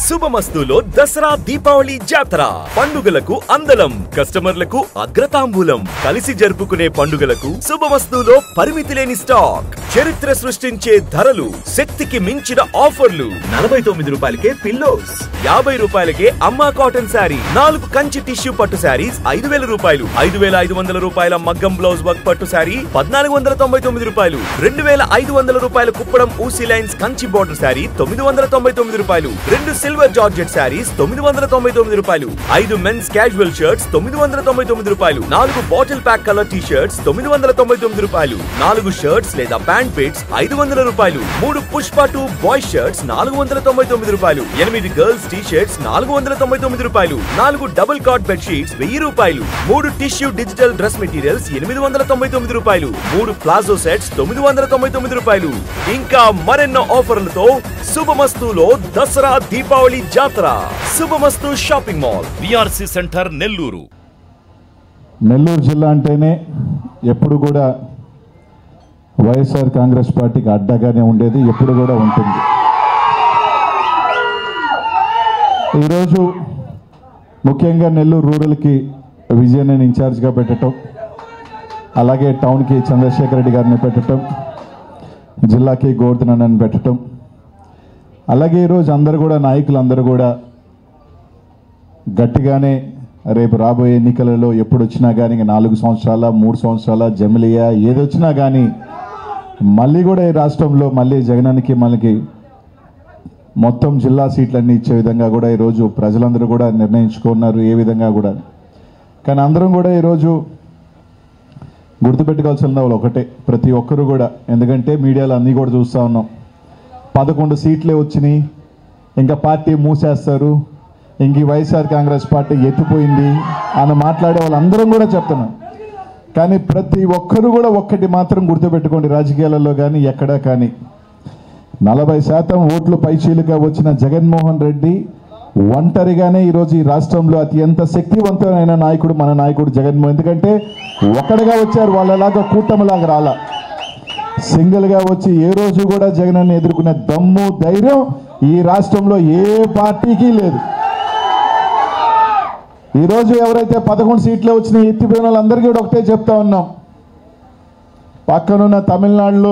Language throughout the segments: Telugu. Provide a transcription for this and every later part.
శుభమస్తులో దసరా దీపావళి జాతర పండుగలకు అందలం కస్టమర్లకు అగ్రతాంబూలం కలిసి జరుపుకునే పండుగలకు శుభమస్తులో పరిమితి లేని స్టాక్ చరిత్ర సృష్టించే ధరలు శక్తికి మించిన ఆఫర్లు నలభై తొమ్మిది రూపాయలకే పిల్లోస్ యాభై రూపాయలకే అమ్మా కాటన్ శారీ నాలుగు కంచి టిష్యూ పట్టు శారీస్ ఐదు వేల రూపాయలు ఐదు వేల ఐదు వందల రూపాయల మగ్గం బ్లౌజ్ వర్క్ పట్టు శారీ పద్నాలుగు వందల తొంభై తొమ్మిది రూపాయలు రెండు వేల ఐదు వందల రూపాయల కుప్పడం ఊసీ లైన్స్ కంచి బోర్డర్ శారీ తొమ్మిది వందల తొంభై తొమ్మిది రూపాయలు రెండు సిల్వర్ జార్జెట్ శారీస్ తొమ్మిది వందల తొంభై తొమ్మిది రూపాయలు ఐదు మెన్స్ క్యాజువల్ షర్ట్స్ తొమ్మిది వందల తొంభై తొమ్మిది రూపాయలు నాలుగు bottle pack colour T shirts తొమ్మిది వందల తొంభై తొమ్మిది రూపాయలు నాలుగు షర్ట్స్ లేదా ప్యాంట్ పిట్స్ ఐదు వందల రూపాయలు మూడు పుష్ప టూ బాయ్ షర్ట్స్ నాలుగు వందల తొంభై తొమ్మిది రూపాయలు ఎనిమిది గర్ల్స్ టీ షర్ట్స్ నాలుగు వందల తొంభై తొమ్మిది రూపాయలు నాలుగు డబుల్ కాట్ బెడ్ షీట్స్ వెయ్యి రూపాయలు మూడు టిష్యూ డిజిటల్ డ్రెస్ మెటీరియల్స్ ఎనిమిది వందల తొంభై తొమ్మిది రూపాయలు మూడు ప్లాజో సెట్స్ తొమ్మిది వందల తొంభై తొమ్మిది రూపాయలు ఇంకా మరెన్నో ఆఫర్లతో శుభమస్తులో దసరా దీపావళి జాతర Shubhamastu shopping mall VRC centre Nellore Nellore జిల్లా అంటేనే ఎప్పుడు కూడా వైఎస్ఆర్ కాంగ్రెస్ పార్టీకి అడ్డగానే ఉండేది ఎప్పుడు కూడా ఉంటుంది ఈరోజు ముఖ్యంగా నెల్లూరు రూరల్కి విజయన్ ఇన్ఛార్జ్గా పెట్టడం అలాగే టౌన్కి చంద్రశేఖర్ రెడ్డి గారిని పెట్టడం జిల్లాకి గోవర్ధనని పెట్టడం అలాగే ఈరోజు అందరు కూడా నాయకులు అందరూ కూడా గట్టిగానే రేపు రాబోయే ఎన్నికలలో ఎప్పుడు వచ్చినా కానీ ఇంక నాలుగు సంవత్సరాల మూడు సంవత్సరాల జమిలియా ఏది వచ్చినా కానీ మళ్ళీ కూడా ఈ రాష్ట్రంలో మళ్ళీ జగనానికి మనకి మొత్తం జిల్లా సీట్లన్నీ ఇచ్చే విధంగా కూడా ఈరోజు ప్రజలందరూ కూడా నిర్ణయించుకున్నారు ఏ విధంగా కూడా కానీ అందరం కూడా ఈరోజు గుర్తుపెట్టుకోవాల్సిన వాళ్ళు ఒకటే ప్రతి ఒక్కరు కూడా ఎందుకంటే మీడియాలో అన్నీ కూడా చూస్తూ ఉన్నాం పదకొండు సీట్లే వచ్చినాయి ఇంకా పార్టీ మూసేస్తారు ఇంక ఈ వైఎస్ఆర్ కాంగ్రెస్ పార్టీ ఎత్తిపోయింది అని మాట్లాడే వాళ్ళందరం కూడా చెప్తున్నాం కానీ ప్రతి ఒక్కరు కూడా ఒక్కటి మాత్రం గుర్తుపెట్టుకోండి రాజకీయాలలో కానీ ఎక్కడా కానీ నలభై శాతం ఓట్లు పైచీలుగా వచ్చిన జగన్మోహన్ రెడ్డి ఒంటరిగానే ఈరోజు ఈ రాష్ట్రంలో అత్యంత శక్తివంతమైన నాయకుడు మన నాయకుడు జగన్మోహన్ ఎందుకంటే ఒక్కడిగా వచ్చారు వాళ్ళలాగా కూటమిలాగా రాలా సింగిల్గా వచ్చి ఏ రోజు కూడా జగనన్న ఎదుర్కొనే దమ్ము ధైర్యం ఈ రాష్ట్రంలో ఏ పార్టీకి లేదు ఈరోజు ఎవరైతే పదకొండు సీట్లు వచ్చిన ఎత్తిపోయిన వాళ్ళందరికీ కూడా ఒకటే చెప్తా ఉన్నాం పక్కనున్న తమిళనాడులో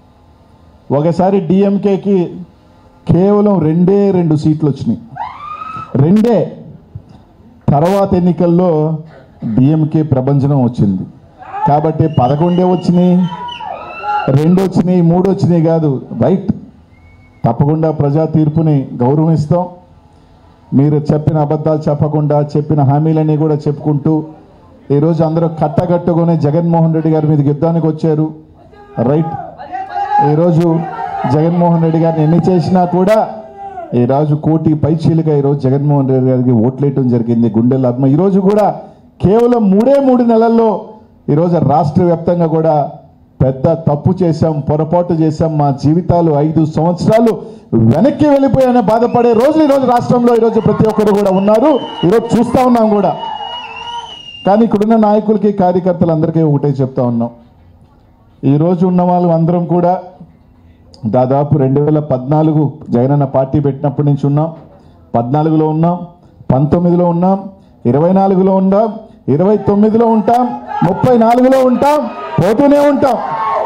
ఒకసారి డిఎంకేకి కేవలం రెండే రెండు సీట్లు వచ్చినాయి రెండే తర్వాత ఎన్నికల్లో డిఎంకే ప్రభంజనం వచ్చింది కాబట్టి పదకొండే వచ్చినాయి రెండు వచ్చినాయి మూడు వచ్చినాయి కాదు రైట్ తప్పకుండా ప్రజా తీర్పుని గౌరవిస్తాం మీరు చెప్పిన అబద్ధాలు చెప్పకుండా చెప్పిన హామీలన్నీ కూడా చెప్పుకుంటూ ఈరోజు అందరూ కట్టగట్టుకొని జగన్మోహన్ రెడ్డి గారి మీద యుద్ధానికి వచ్చారు రైట్ ఈరోజు జగన్మోహన్ రెడ్డి గారిని ఎన్ని చేసినా కూడా ఈరోజు కోటి పైచీలుగా ఈరోజు జగన్మోహన్ రెడ్డి గారికి ఓట్లేయటం జరిగింది గుండెల అమ్మ ఈరోజు కూడా కేవలం మూడే మూడు నెలల్లో ఈరోజు రాష్ట్ర వ్యాప్తంగా కూడా పెద్ద తప్పు చేశాం పొరపాటు చేశాం మా జీవితాలు ఐదు సంవత్సరాలు వెనక్కి వెళ్ళిపోయాయని బాధపడే రోజులు ఈరోజు రాష్ట్రంలో ఈరోజు ప్రతి ఒక్కరు కూడా ఉన్నారు ఈరోజు చూస్తూ ఉన్నాం కూడా కానీ ఇక్కడున్న నాయకులకి కార్యకర్తలందరికీ ఒకటే చెప్తా ఉన్నాం ఈరోజు ఉన్న వాళ్ళు అందరం కూడా దాదాపు రెండు వేల పద్నాలుగు జగనన్న పార్టీ పెట్టినప్పటి నుంచి ఉన్నాం పద్నాలుగులో ఉన్నాం పంతొమ్మిదిలో ఉన్నాం ఇరవై నాలుగులో ఉన్నాం ఇరవై తొమ్మిదిలో ఉంటాం ముప్పై నాలుగులో ఉంటాం పోతూనే ఉంటాం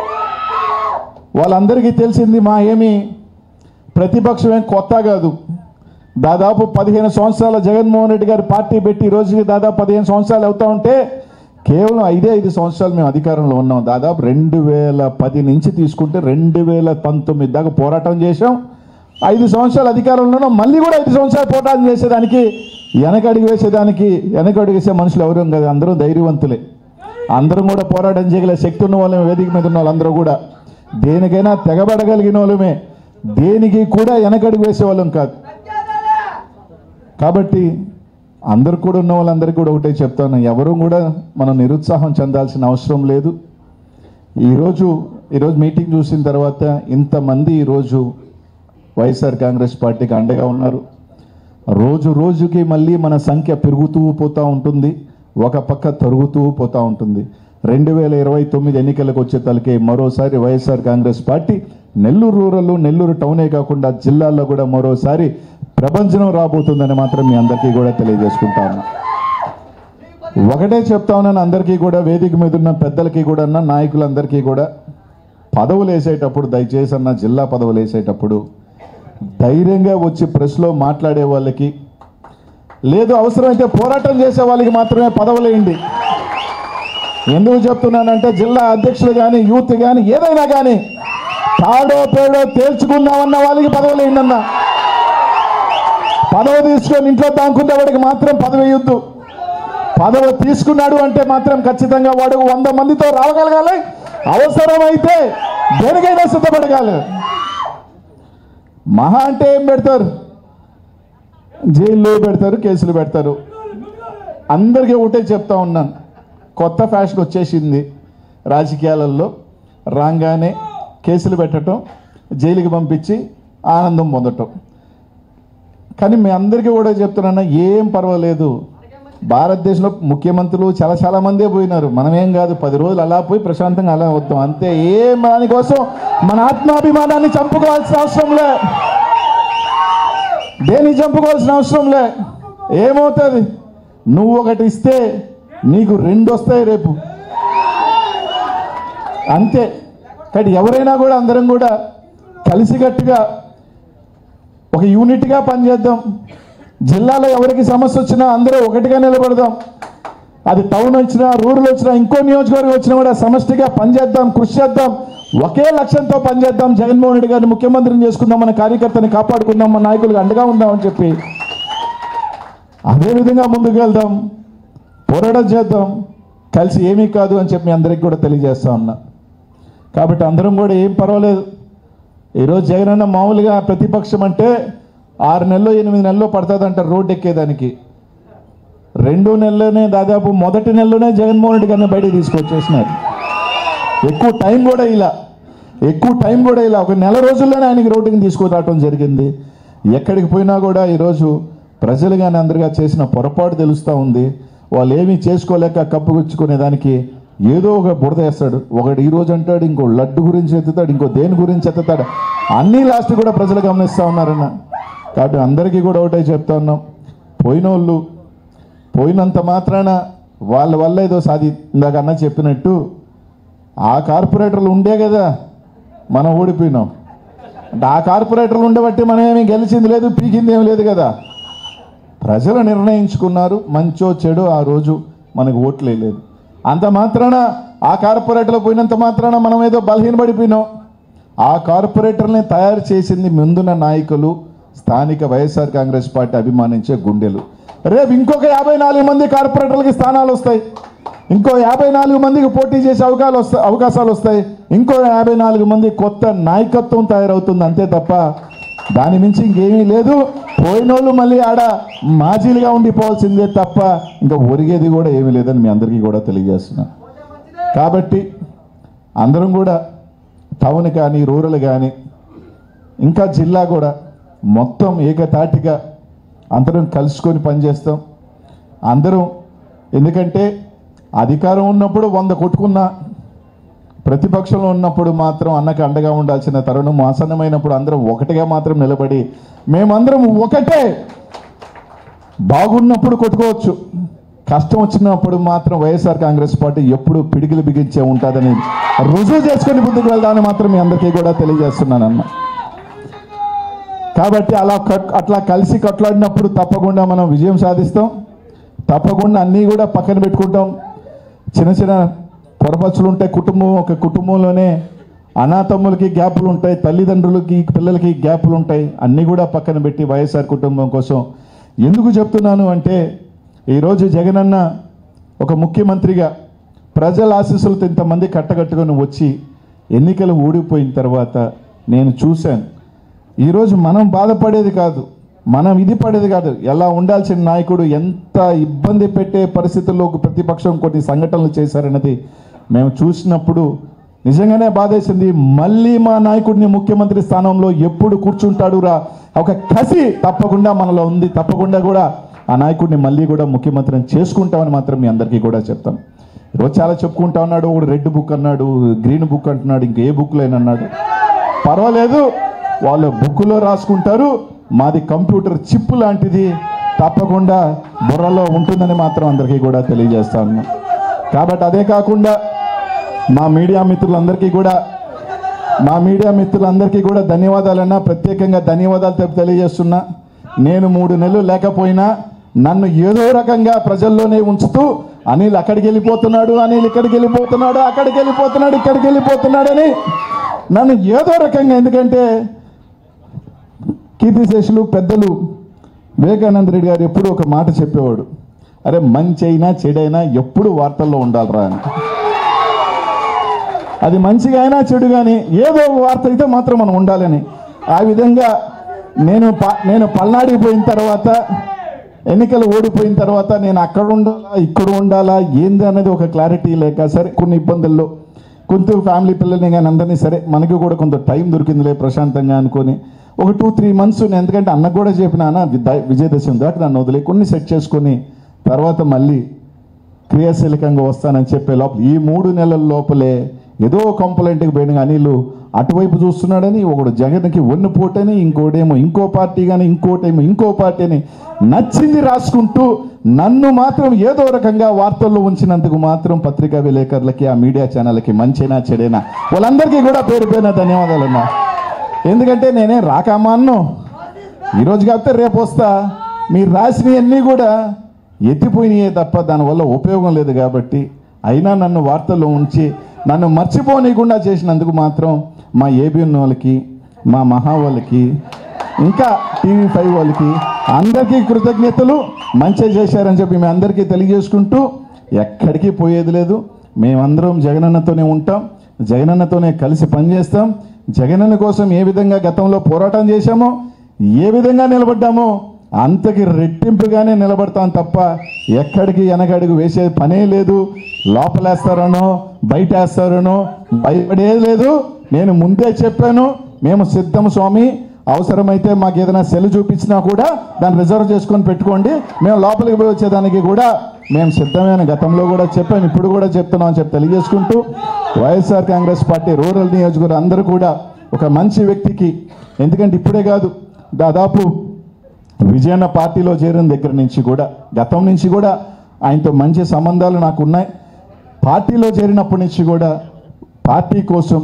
వాళ్ళందరికీ తెలిసింది మా ఏమి ప్రతిపక్షం ఏం కొత్త కాదు దాదాపు పదిహేను సంవత్సరాల జగన్మోహన్ రెడ్డి గారి పార్టీ పెట్టి ఈ రోజుకి దాదాపు పదిహేను సంవత్సరాలు అవుతా ఉంటే కేవలం ఐదే ఐదు సంవత్సరాలు మేము అధికారంలో ఉన్నాం దాదాపు రెండు వేల పది నుంచి తీసుకుంటే రెండు వేల పంతొమ్మిది దాకా పోరాటం చేశాం ఐదు సంవత్సరాలు అధికారంలో ఉన్నాం మళ్ళీ కూడా ఐదు సంవత్సరాలు పోరాటం చేసేదానికి వెనకడుగు వేసేదానికి వెనకడుగు వేసే మనుషులు ఎవరు కదా అందరూ ధైర్యవంతులే అందరం కూడా పోరాటం చేయగల శక్తి ఉన్న వాళ్ళమే వేదిక మీద ఉన్న వాళ్ళందరూ కూడా దేనికైనా తెగబడగలిగిన వాళ్ళమే దేనికి కూడా వెనకడుగు వేసేవాళ్ళం కాదు కాబట్టి అందరు కూడా ఉన్న వాళ్ళందరికీ కూడా ఒకటే చెప్తాను ఎవరు కూడా మనం నిరుత్సాహం చెందాల్సిన అవసరం లేదు ఈరోజు ఈరోజు మీటింగ్ చూసిన తర్వాత ఇంతమంది ఈరోజు వైఎస్ఆర్ కాంగ్రెస్ పార్టీకి అండగా ఉన్నారు రోజు రోజుకి మళ్ళీ మన సంఖ్య పెరుగుతూ పోతూ ఉంటుంది ఒక పక్క తరుగుతూ పోతూ ఉంటుంది రెండు వేల ఇరవై తొమ్మిది ఎన్నికలకు వచ్చే తలకే మరోసారి YSR Congress party Nellore rural Nellore టౌనే కాకుండా జిల్లాల్లో కూడా మరోసారి ప్రపంచం రాబోతుందని మాత్రం మీ అందరికీ కూడా తెలియజేసుకుంటా ఉన్నా ఒకటే చెప్తా ఉన్నాను అందరికీ కూడా వేదిక మీద ఉన్న పెద్దలకి కూడా అన్న నాయకులందరికీ కూడా పదవులు వేసేటప్పుడు దయచేసి అన్న జిల్లా పదవులు వేసేటప్పుడు ధైర్యంగా వచ్చి ప్రెస్లో మాట్లాడే వాళ్ళకి లేదు అవసరమైతే పోరాటం చేసే వాళ్ళకి మాత్రమే పదవులు వేయండి ఎందుకు చెప్తున్నానంటే జిల్లా అధ్యక్షులు కానీ యూత్ కానీ ఏదైనా కానీ తాడో పేడో తేల్చుకుందామన్న వాళ్ళకి పదవులు వేయండి అన్న పదవి తీసుకొని ఇంట్లో తాంకునే వాడికి మాత్రం పదవి ఇవ్వద్దు పదవి తీసుకున్నాడు అంటే మాత్రం ఖచ్చితంగా వాడు వంద మందితో రావగలగాలి అవసరమైతే దేనికైనా సిద్ధపడగాలి మహా అంటే ఏం పెడతారు జైల్లో పెడతారు కేసులు పెడతారు అందరికీ ఒకటే చెప్తా ఉన్నాను కొత్త ఫ్యాషన్ వచ్చేసింది రాజకీయాలలో రాగానే కేసులు పెట్టడం జైలుకి పంపించి ఆనందం పొందటం కానీ మీ అందరికీ కూడా చెప్తున్నాను ఏం పర్వాలేదు భారతదేశంలో ముఖ్యమంత్రులు చాలా చాలా మందే పోయినారు మనమేం కాదు పది రోజులు అలా పోయి ప్రశాంతంగా అలా వద్దాం అంతే ఏం దానికోసం మన ఆత్మాభిమానాన్ని చంపుకోవాల్సిన అవసరం లే దేన్ని చంపుకోవాల్సిన అవసరం లే ఏమవుతుంది నువ్వు ఒకటి ఇస్తే నీకు రెండు వస్తాయి రేపు అంతే కానీ ఎవరైనా కూడా అందరం కూడా కలిసికట్టుగా ఒక యూనిట్గా పనిచేద్దాం జిల్లాలో ఎవరికి సమస్య వచ్చినా అందరూ ఒకటిగా నిలబడదాం అది టౌన్ వచ్చినా రూరల్ వచ్చినా ఇంకో నియోజకవర్గం వచ్చినా కూడా సమష్టిగా పనిచేద్దాం కృషి చేద్దాం ఒకే లక్ష్యంతో పనిచేద్దాం జగన్మోహన్ రెడ్డి గారిని ముఖ్యమంత్రిని చేసుకుందాం మన కార్యకర్తని కాపాడుకుందాం మన నాయకులకు అండగా ఉందామని చెప్పి అదే విధంగా ముందుకు వెళ్దాం పోరాటం చేద్దాం కలిసి ఏమీ కాదు అని చెప్పి మీ అందరికి కూడా తెలియజేస్తా ఉన్నా కాబట్టి అందరం కూడా ఏం పర్వాలేదు ఈరోజు జగనన్న మామూలుగా ప్రతిపక్షం అంటే ఆరు నెలలు ఎనిమిది నెలలు పడుతుందంట రోడ్డు ఎక్కేదానికి రెండు నెలలోనే దాదాపు మొదటి నెలలోనే జగన్మోహన్ రెడ్డి గారిని బయటికి తీసుకొచ్చేసినారు ఎక్కువ టైం కూడా ఇలా ఎక్కువ టైం కూడా ఇలా ఒక నెల రోజుల్లోనే ఆయనకి రోడ్డుకి తీసుకురావటం జరిగింది ఎక్కడికి పోయినా కూడా ఈరోజు ప్రజలు కానీ అందరుగా చేసిన పొరపాటు తెలుస్తూ ఉంది వాళ్ళు ఏమీ చేసుకోలేక కప్పుగుచ్చుకునే దానికి ఏదో ఒక బురద వేస్తాడు ఒకటి ఈ రోజు అంటాడు ఇంకో లడ్డు గురించి ఎత్తుతాడు ఇంకో దేని గురించి ఎత్తుతాడు అన్నీ లాస్ట్ కూడా ప్రజలు గమనిస్తూ ఉన్నారన్న కాబట్టి అందరికీ కూడా ఒకటే చెప్తా ఉన్నాం పోయినోళ్ళు పోయినంత మాత్రాన వాళ్ళ వల్ల ఏదో సాధి ఇందాక అన్న చెప్పినట్టు ఆ కార్పొరేటర్లు ఉండే కదా మనం ఓడిపోయినాం అంటే ఆ కార్పొరేటర్లు ఉండబట్టి మనం ఏమీ గెలిచింది లేదు పీకింది ఏమి లేదు కదా ప్రజలు నిర్ణయించుకున్నారు మంచో చెడు ఆ రోజు మనకు ఓట్లే లేదు అంత మాత్రాన ఆ కార్పొరేటర్లు పోయినంత మాత్రాన మనం ఏదో బలహీనపడిపోయినాం ఆ కార్పొరేటర్ని తయారు చేసింది ముందున్న నాయకులు స్థానిక వైఎస్ఆర్ కాంగ్రెస్ పార్టీ అభిమానించే గుండెలు రేపు ఇంకొక యాభై నాలుగు మంది కార్పొరేటర్లకి స్థానాలు వస్తాయి ఇంకో యాభై నాలుగు మందికి పోటీ చేసే అవకాశాలు వస్తాయి అవకాశాలు వస్తాయి ఇంకో యాభై నాలుగు మంది కొత్త నాయకత్వం తయారవుతుంది అంతే తప్ప దాని మించి ఇంకేమీ లేదు పోయినోళ్ళు మళ్ళీ ఆడ మాజీలుగా ఉండిపోవాల్సిందే తప్ప ఇంకా ఒరిగేది కూడా ఏమీ లేదని మీ అందరికీ కూడా తెలియజేస్తున్నా కాబట్టి అందరం కూడా టౌన్ కానీ రూరల్ కానీ ఇంకా జిల్లా కూడా మొత్తం ఏకతాటిగా అందరం కలుసుకొని పనిచేస్తాం అందరం ఎందుకంటే అధికారం ఉన్నప్పుడు వంద కొట్టుకున్నా ప్రతిపక్షంలో ఉన్నప్పుడు మాత్రం అన్నకు అండగా ఉండాల్సిన తరుణం ఆసన్నమైనప్పుడు అందరం ఒకటిగా మాత్రం నిలబడి మేమందరం ఒకటే బాగున్నప్పుడు కొట్టుకోవచ్చు కష్టం వచ్చినప్పుడు మాత్రం వైఎస్ఆర్ కాంగ్రెస్ పార్టీ ఎప్పుడు పిడికిలు బిగించే ఉంటుందని రుజువు చేసుకొని ముందుకు వెళ్దామని మాత్రం మీ అందరికీ కూడా తెలియజేస్తున్నానన్న కాబట్టి అలా కట్- అట్లా కలిసి కట్లాడినప్పుడు తప్పకుండా మనం విజయం సాధిస్తాం తప్పకుండా అన్నీ కూడా పక్కన పెట్టుకుంటాం చిన్న చిన్న పొరపచ్చులు ఉంటాయి కుటుంబం ఒక కుటుంబంలోనే అనాథమ్ములకి గ్యాపులు ఉంటాయి తల్లిదండ్రులకి పిల్లలకి గ్యాపులు ఉంటాయి అన్నీ కూడా పక్కన పెట్టి వైఎస్ఆర్ కుటుంబం కోసం ఎందుకు చెప్తున్నాను అంటే ఈరోజు జగనన్న ఒక ముఖ్యమంత్రిగా ప్రజల ఆశీస్సులతో ఇంతమంది కట్టగట్టుకొని వచ్చి ఎన్నికలు ఓడిపోయిన తర్వాత నేను చూశాను ఈరోజు మనం బాధపడేది కాదు మనం ఇది పడేది కాదు ఎలా ఉండాల్సిన నాయకుడు ఎంత ఇబ్బంది పెట్టే పరిస్థితుల్లో ఒక ప్రతిపక్షం కొన్ని సంఘటనలు చేశారన్నది మేము చూసినప్పుడు నిజంగానే బాధేసింది మళ్ళీ మా నాయకుడిని ముఖ్యమంత్రి స్థానంలో ఎప్పుడు కూర్చుంటాడు రా ఒక కసి తప్పకుండా మనలో ఉంది తప్పకుండా కూడా ఆ నాయకుడిని మళ్ళీ కూడా ముఖ్యమంత్రిని చేసుకుంటామని మాత్రం మీ అందరికీ కూడా చెప్తాం ఈరోజు చాలా చెప్పుకుంటా ఉన్నాడు ఒకడు రెడ్ బుక్ అన్నాడు గ్రీన్ బుక్ అంటున్నాడు ఇంకా ఏ బుక్ లేనన్నాడు పర్వాలేదు వాళ్ళు బుక్లో రాసుకుంటారు మాది కంప్యూటర్ చిప్ లాంటిది తప్పకుండా బుర్రలో ఉంటుందని మాత్రం అందరికీ కూడా తెలియజేస్తాను కాబట్టి అదే కాకుండా మా మీడియా మిత్రులందరికీ కూడా మా మీడియా మిత్రులందరికీ కూడా ధన్యవాదాలన్నా ప్రత్యేకంగా ధన్యవాదాలు తె- తెలియజేస్తున్నా నేను మూడు నెలలు లేకపోయినా నన్ను ఏదో రకంగా ప్రజల్లోనే ఉంచుతూ అనిల్ అక్కడికి వెళ్ళిపోతున్నాడు అనిల్ ఇక్కడికి వెళ్ళిపోతున్నాడు అక్కడికి వెళ్ళిపోతున్నాడు ఇక్కడికి వెళ్ళిపోతున్నాడని నన్ను ఏదో రకంగా ఎందుకంటే కీర్తిశేషులు పెద్దలు వివేకానంద రెడ్డి గారు ఎప్పుడు ఒక మాట చెప్పేవాడు అరే మంచి అయినా చెడైనా ఎప్పుడు వార్తల్లో ఉండాలిరా అని అది మంచిగా అయినా చెడు కానీ ఏదో ఒక వార్త అయితే మాత్రం మనం ఉండాలని ఆ విధంగా నేను ప- నేను పల్నాడికి పోయిన తర్వాత ఎన్నికలు ఓడిపోయిన తర్వాత నేను అక్కడ ఉండాలా ఇక్కడ ఉండాలా ఏంది అనేది ఒక క్లారిటీ లేక సరే కొన్ని ఇబ్బందుల్లో కొంత ఫ్యామిలీ పిల్లల్ని కానీ అందరినీ సరే మనకి కూడా కొంత టైం దొరికిందిలే ప్రశాంతంగా అనుకొని ఒక టూ త్రీ మంత్స్ నేను ఎందుకంటే అన్నకు కూడా చెప్పిన అన్న విద- విజయదశమి దాకా నన్ను వదిలే కొన్ని సెట్ చేసుకొని తర్వాత మళ్ళీ క్రియాశీలకంగా వస్తానని చెప్పే లోపల ఈ మూడు నెలల లోపలే ఏదో కంప్లైంట్కి పోయిన అనిలు అటువైపు చూస్తున్నాడని ఒకడు జగన్కి పోటని ఇంకోటేమో ఇంకో పార్టీ కానీ ఇంకోటేమో ఇంకో పార్టీ అని నచ్చింది రాసుకుంటూ నన్ను మాత్రం ఏదో రకంగా వార్తల్లో ఉంచినందుకు మాత్రం పత్రికా విలేకరులకి ఆ మీడియా ఛానళ్ళకి మంచినా చెడైనా వాళ్ళందరికీ కూడా పేరు పేరున ధన్యవాదాలన్నా ఎందుకంటే నేనే రాకామాన్ను ఈరోజు కాకపోతే రేపు వస్తా మీరు రాసినవన్నీ కూడా ఎత్తిపోయినాయే తప్ప దానివల్ల ఉపయోగం లేదు కాబట్టి అయినా నన్ను వార్తల్లో ఉంచి నన్ను మర్చిపోనీయకుండా చేసినందుకు మాత్రం మా ఏబిఎన్ వాళ్ళకి మా మహా వాళ్ళకి ఇంకా టీవీ ఫైవ్ వాళ్ళకి అందరికీ కృతజ్ఞతలు మంచిగా చేశారని చెప్పి మీ అందరికీ తెలియజేసుకుంటూ ఎక్కడికి పోయేది లేదు మేమందరం జగనన్నతోనే ఉంటాం జగనన్నతోనే కలిసి పనిచేస్తాం జగనన్న కోసం ఏ విధంగా గతంలో పోరాటం చేశామో ఏ విధంగా నిలబడ్డామో అంతకి రెట్టింపుగానే నిలబడతాం తప్ప ఎక్కడికి వెనకడుగు వేసే పనే లేదు లోపలేస్తారనో బయట వేస్తారనో భయపడేది లేదు నేను ముందే చెప్పాను మేము సిద్ధం స్వామి అవసరమైతే మాకు ఏదైనా సెల్ చూపించినా కూడా దాన్ని రిజర్వ్ చేసుకొని పెట్టుకోండి మేము లోపలికి పోయి వచ్చేదానికి కూడా మేము సిద్ధమైన గతంలో కూడా చెప్పాను ఇప్పుడు కూడా చెప్తున్నాం అని చెప్పి తెలియజేసుకుంటూ వైఎస్ఆర్ కాంగ్రెస్ పార్టీ రూరల్ నియోజకవర్గం అందరూ కూడా ఒక మంచి వ్యక్తికి ఎందుకంటే ఇప్పుడే కాదు దాదాపు విజయన్న పార్టీలో చేరిన దగ్గర నుంచి కూడా గతం నుంచి కూడా ఆయనతో మంచి సంబంధాలు నాకు ఉన్నాయి పార్టీలో చేరినప్పటి నుంచి కూడా పార్టీ కోసం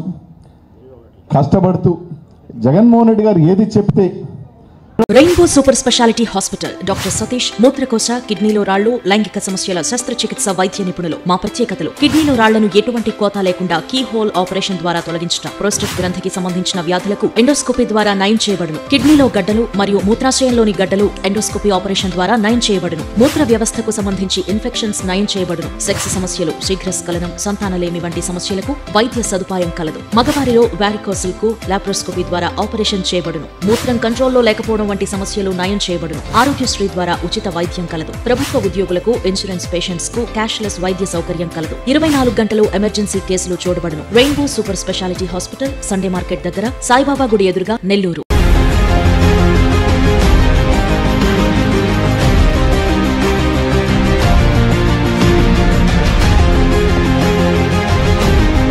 కష్టపడుతూ జగన్మోహన్ రెడ్డి గారు ఏది చెప్తే rainbow super speciality hospital doctor Satish మూత్రకోశ కిడ్నీలో రాళ్లు లైంగిక సమస్యల శస్త్రచికిత్స వైద్య నిపుణులు మా ప్రత్యేకతలు కిడ్నీలో రాళ్లను ఎటువంటి కోత లేకుండా కీ హోల్ ఆపరేషన్ ద్వారా తొలగించడం ప్రోస్టేట్ గ్రంథికి సంబంధించిన వ్యాధులకు ఎండోస్కోపీ ద్వారా నయం చేయబడును కిడ్నీలో గడ్డలు మరియు మూత్రాశయంలోని గడ్డలు ఎండోస్కోపీ ఆపరేషన్ ద్వారా నయం చేయబడును మూత్ర వ్యవస్థకు సంబంధించి ఇన్ఫెక్షన్స్ నయం చేయబడును సెక్స్ సమస్యలు శీఘ్రస్ఖలనం సంతానలేమి వంటి సమస్యలకు వైద్య సదుపాయం కలదు మగవారిలో వ్యారికోసిల్ కు లాప్రోస్కోపీ ద్వారా ఆపరేషన్ చేయబడును మూత్రం కంట్రోల్లో లేకపోవడం వంటి సమస్యలు నయం చేయబడును ఆరోగ్యశ్రీ ద్వారా ఉచిత వైద్యం కలదు ప్రభుత్వ ఉద్యోగులకు ఇన్సూరెన్స్ పేషెంట్స్ కు క్యాష్లెస్ వైద్య సౌకర్యం కలదు ఇరవై నాలుగు గంటలు ఎమర్జెన్సీ కేసులు చూడబడును rainbow super speciality hospital Sunday market దగ్గర సాయిబాబా గుడి ఎదురుగా నెల్లూరు